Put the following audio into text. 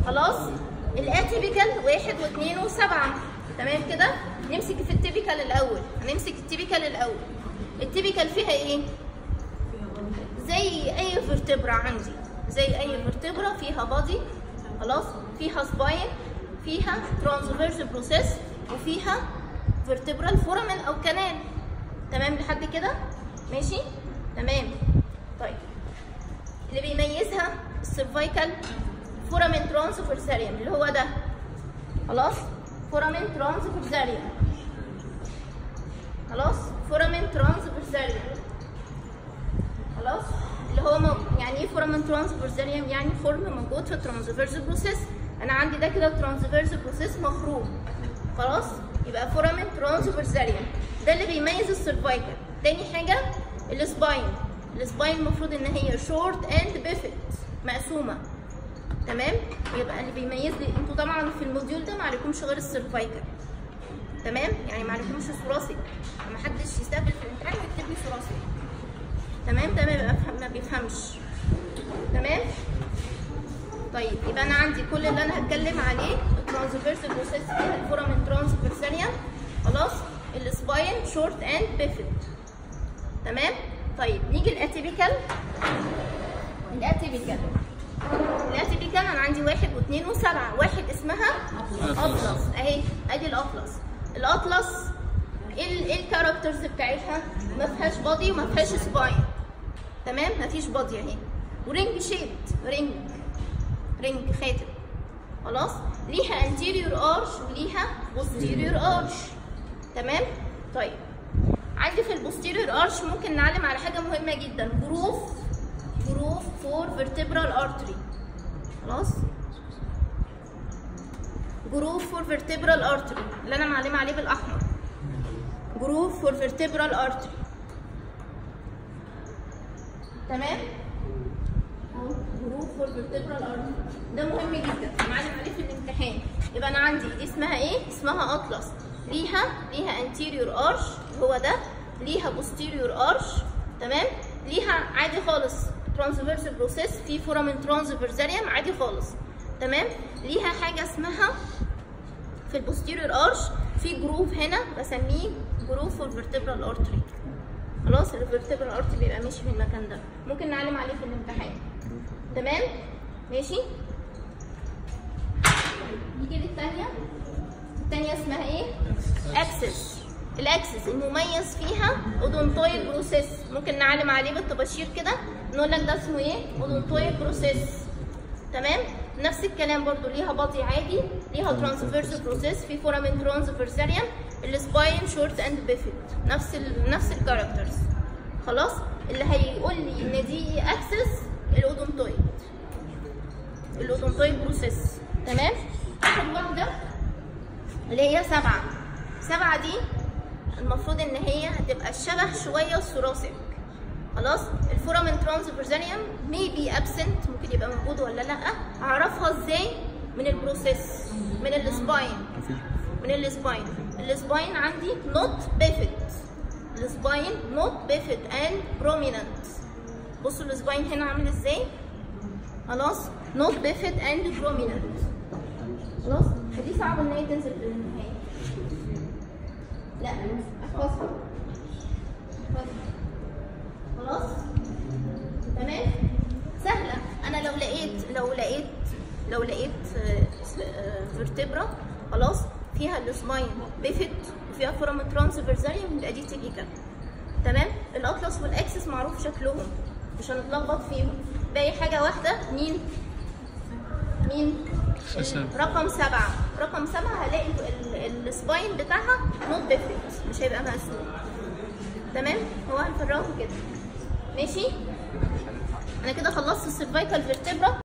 خلاص الاتيبيكال واحد واثنين وسبعة تمام كده نمسك في التيبيكال الاول هنمسك التيبيكال الاول التيبيكال فيها ايه زي اي فيرتبرا عندي زي اي فيرتبرا فيها بادي خلاص فيها سباين فيها ترانسفيرس بروسيس وفيها فيرتبرال فورامين او كنال تمام لحد كده ماشي تمام طيب اللي بيميزها السيرفايكال فورامين ترانسفيرساريوم اللي هو ده خلاص فورامين ترانسفيرساريوم خلاص فورامين ترانسفيرساريوم خلاص اللي هو مو... يعني ايه فورامين ترانسفيرساريوم يعني فورم موجود في الترانسفيرس بروسيس انا عندي ده كده الترانسفيرس بروسيس مخروم خلاص يبقى فورامين ترانسفيرساريوم ده اللي بيميز السيرفايكال تاني حاجه السباين السباين المفروض ان هي شورت اند بيفت مقسومه تمام يبقى اللي بيميز لي انتوا طبعا في الموديول ده ما عليكمش غير السيرفايكال تمام يعني ما عليكمش ثراسي ما حدش يستقبل في الامتحان ويكتب لي ثراسي تمام ده ما بيفهم- ما بيفهمش تمام طيب يبقى انا عندي كل اللي انا هتكلم عليه الترانسفيرس بروسيس فيها الفورامين ترانسفيرساليا خلاص السباين شورت اند بيفت تمام طيب نيجي الاتيبيكال الاتيبيكال الاتيبيكال انا عندي واحد واثنين وسبعه واحد اسمها اطلس اهي ادي الاطلس الاطلس ايه ال- ايه الكاركترز بتاعتها ما فيهاش بادي وما فيهاش سباين تمام ما فيش بادي اهي ورينج شيبت رينج رينج خاتم خلاص ليها انتيريور ارش وليها بوستيريور ارش تمام طيب عندي في البوستيريور ارش ممكن نعلم على حاجه مهمه جدا جروف جروف فور فيرتبرال ارتري خلاص جروف فور فيرتبرال ارتري اللي انا معلمه عليه بالاحمر جروف فور فيرتبرال ارتري تمام اهو جروف فور فيرتبرال ارتري ده مهم جدا معلم عليه في الامتحان يبقى انا عندي دي اسمها ايه اسمها اطلس ليها ليها انتيريور ارش هو ده ليها بوستيريور ارش تمام ليها عادي خالص ترانسفيرس بروسيس في فورامين ترانسفيرساريوم عادي خالص تمام ليها حاجه اسمها في البوستيريور ارش في جروف هنا بسميه جروف فور فيرتبرال ارتري خلاص الفيرتبرال ارتري بيبقى ماشي في المكان ده ممكن نعلم عليه في الامتحان تمام ماشي نيجي للثانيه الثانيه اسمها ايه اكسس الاكسس المميز فيها اودونتويد بروسيس ممكن نعلم عليه بالطباشير كده نقول لك ده اسمه ايه اودونتويد بروسيس تمام نفس الكلام برضو ليها بادي عادي ليها ترانسفيرس بروسيس في فورامين ترانسفيرساريوم السباين شورت اند بيفت نفس ال نفس الكاركترز خلاص اللي هيقول لي ان دي اكسس الاودونتويد الاودونتويد بروسيس تمام اخر واحده اللي هي سبعه سبعه دي المفروض ان هي هتبقى شبه شويه الثوراسيك خلاص الفورامين ترانسفيرساريوم مي بي ابسنت ممكن يبقى موجود ولا لا اعرفها ازاي من البروسيس من السباين من السباين السباين عندي نوت بيفت السباين نوت بيفت اند بروميننت بصوا السباين هنا عامل ازاي خلاص نوت بيفت اند بروميننت خلاص فدي صعبه ان هي تنزل في النهايه لا احفظها احفظها خلاص تمام سهله انا لو لقيت لو لقيت لو لقيت فيرتبرا خلاص فيها السباين بيفت وفيها فورام ترانسفيرساريوم يبقى دي تيبيكال تمام الاطلس والاكسس معروف شكلهم مش هنتلخبط فيهم باقي حاجه واحده مين مين رقم سبعة رقم سبعة هلاقي ال- ال- السباين بتاعها نوت بيفت مش هيبقى مقسوم تمام هو هنفرغه كده ماشي انا كده خلصت السيرفايكال فيرتبرا